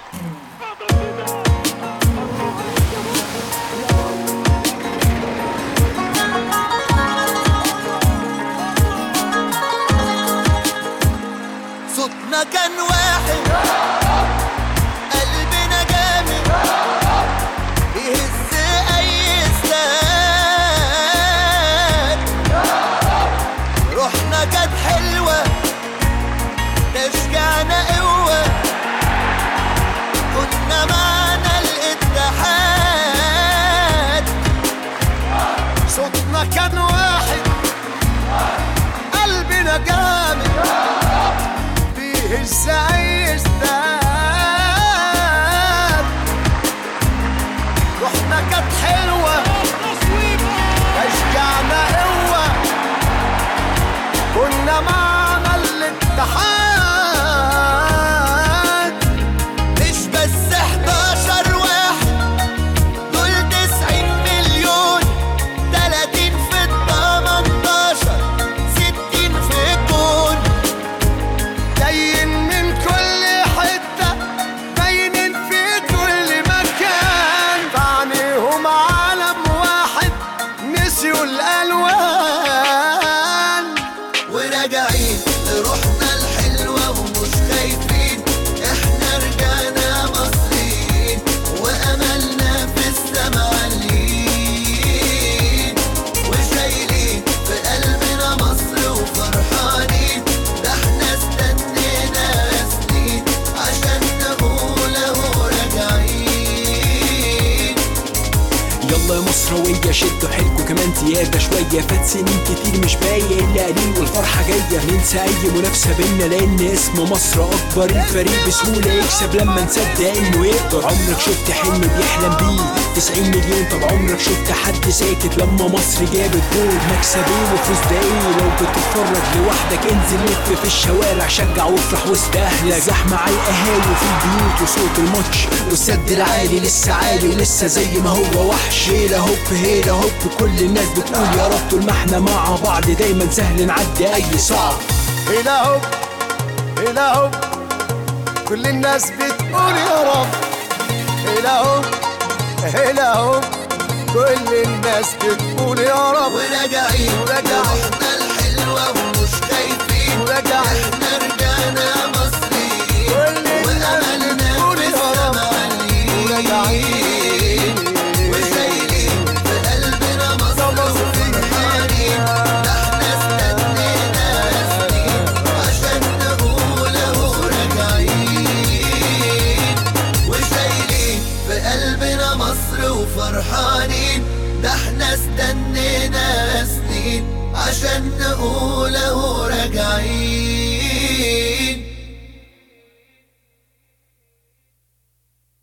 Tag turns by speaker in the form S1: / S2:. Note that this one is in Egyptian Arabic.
S1: صوتنا كان واحد قلبنا جامد يهز اي استاد روحنا كانت حلوة تشجعنا قوة كنا معنا الاتحاد
S2: صوتنا كان واحد قلبنا جامد بيهز اي استاد روحنا كانت حلوة تشجعنا قوة كنا معنا الاتحاد
S1: مش بس 11 واحد دول 90 مليون 30 في ال 18 60 في الجون
S2: جايين من كل حتة باينين في كل مكان فعنيهم عالم واحد نسيوا الألوان
S1: وراجعين لروحنا الحلوة ومش خايفين احنا رجعنا مصريين وأملنا في السما عاليين وشايلين في قلبنا مصر وفرحانين ده احنا استنينا سنين عشان نقول اهو راجعين
S3: يلا يا مصراوية شدوا حيلكوا كمان زيادة شوية فات سنين كتير مش باين إلا قليل والفرحة جاية ننسى أي منافسة بينا لأن اسم مصر أكبر الفريق بسهولة يكسب لما نصدق إنه يقدر عمرك شفت حلم بيحلم بيه 90 مليون طب عمرك شفت حد ساكت لما مصر جابت جول مكسب ايه وفوز ده ايه لو بتتفرج لوحدك انزل لف في الشوارع شجع وافرح وسط اهلك زحمة على القهاوي في البيوت وصوت الماتش والسد العالي لسه عالي ولسه زي ما هو وحش هيلا هوب هيلا هوب كل الناس بتقول يا رب طول ما احنا مع بعض دايما سهل نعدي اي صعب
S2: هلا هوب هلا هوب كل الناس بتقول يا رب هلا هوب هلا هوب كل الناس بتقول يا رب
S1: وراجعين
S2: وراجعين.
S1: روحنا الحلوة ومش خايفين
S2: وراجعين.
S1: احنا رجعنا مصريين
S2: كل الناس
S1: وأملنا
S2: بتقول
S1: في
S2: يا رب
S1: السما
S2: وراجعين.
S1: عاليين وشايلين في قلبنا مصر وفرحانين ده احنا استنينا سنين عشان نقول اهو راجعين وشايلين في قلبنا مصر وفرحانين ده احنا استنينا سنين عشان نقول اهو راجعين